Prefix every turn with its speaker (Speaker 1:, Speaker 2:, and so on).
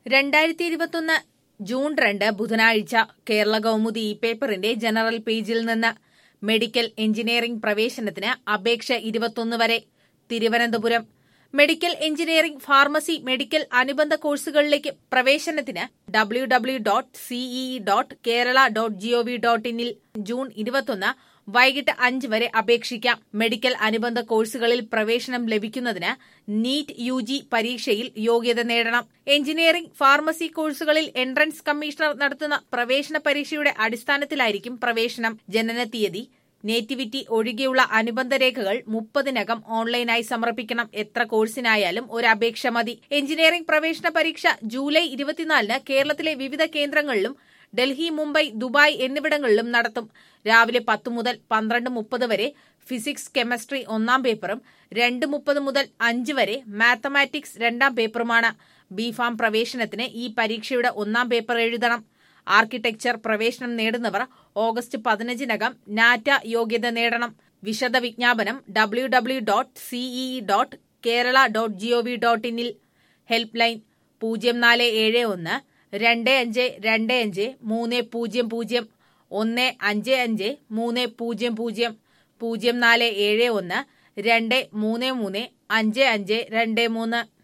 Speaker 1: രണ്ടായിരത്തി ഇരുപത്തൊന്ന് ജൂൺ രണ്ട് ബുധനാഴ്ച കേരള കൗമുദി ഈ പേപ്പറിന്റെ ജനറൽ പേജിൽ നിന്ന് മെഡിക്കൽ എഞ്ചിനീയറിംഗ് പ്രവേശനത്തിന് അപേക്ഷ ഇരുപത്തൊന്ന് വരെ Thiruvananthapuram medical engineering pharmacy medical അനുബന്ധ കോഴ്സുകളിലേക്ക് പ്രവേശനത്തിന് W W dot CEE dot Kerala dot GOV dot ഇനിൽ ജൂൺ ഇരുപത്തൊന്ന് വൈകിട്ട് അഞ്ച് വരെ അപേക്ഷിക്കാം മെഡിക്കൽ അനുബന്ധ കോഴ്സുകളിൽ പ്രവേശനം ലഭിക്കുന്നതിന് നീറ്റ് യു ജി പരീക്ഷയിൽ യോഗ്യത നേടണം എഞ്ചിനീയറിംഗ് ഫാർമസി കോഴ്സുകളിൽ എൻട്രൻസ് കമ്മീഷണർ നടത്തുന്ന പ്രവേശന പരീക്ഷയുടെ അടിസ്ഥാനത്തിലായിരിക്കും പ്രവേശനം ജനന തീയതി നേറ്റിവിറ്റി ഒഴികെയുള്ള അനുബന്ധ രേഖകൾ മുപ്പതിനകം ഓൺലൈനായി സമർപ്പിക്കണം എത്ര കോഴ്സിനായാലും ഒരു അപേക്ഷ മതി എഞ്ചിനീയറിംഗ് പ്രവേശന പരീക്ഷ ജൂലൈ ഇരുപത്തിനാലിന് കേരളത്തിലെ വിവിധ കേന്ദ്രങ്ങളിലും ഡൽഹി മുംബൈ ദുബായ് എന്നിവിടങ്ങളിലും നടത്തും രാവിലെ പത്ത് മുതൽ പന്ത്രണ്ട് മുപ്പത് വരെ ഫിസിക്സ് കെമിസ്ട്രി ഒന്നാം പേപ്പറും രണ്ട് മുപ്പത് മുതൽ അഞ്ച് വരെ മാത്തമാറ്റിക്സ് രണ്ടാം പേപ്പറുമാണ് ബിഫാം പ്രവേശനത്തിന് ഈ പരീക്ഷയുടെ ഒന്നാം പേപ്പർ എഴുതണം ആർക്കിടെക്ചർ പ്രവേശനം നേടുന്നവർ ഓഗസ്റ്റ് പതിനഞ്ചിനകം നാറ്റ യോഗ്യത നേടണം വിശദ വിജ്ഞാപനം W W dot CEE dot Kerala dot GOV dot ഇനിൽ ഹെൽപ്പ് ലൈൻ പൂജ്യം നാല് ഏഴ് ഒന്ന് രണ്ട് അഞ്ച് രണ്ട് അഞ്ച് മൂന്ന് പൂജ്യം പൂജ്യം ഒന്ന് അഞ്ച് അഞ്ച് മൂന്ന് പൂജ്യം പൂജ്യം പൂജ്യം നാല് ഏഴ് ഒന്ന് രണ്ട് മൂന്ന് മൂന്ന് അഞ്ച് അഞ്ച് രണ്ട് മൂന്ന്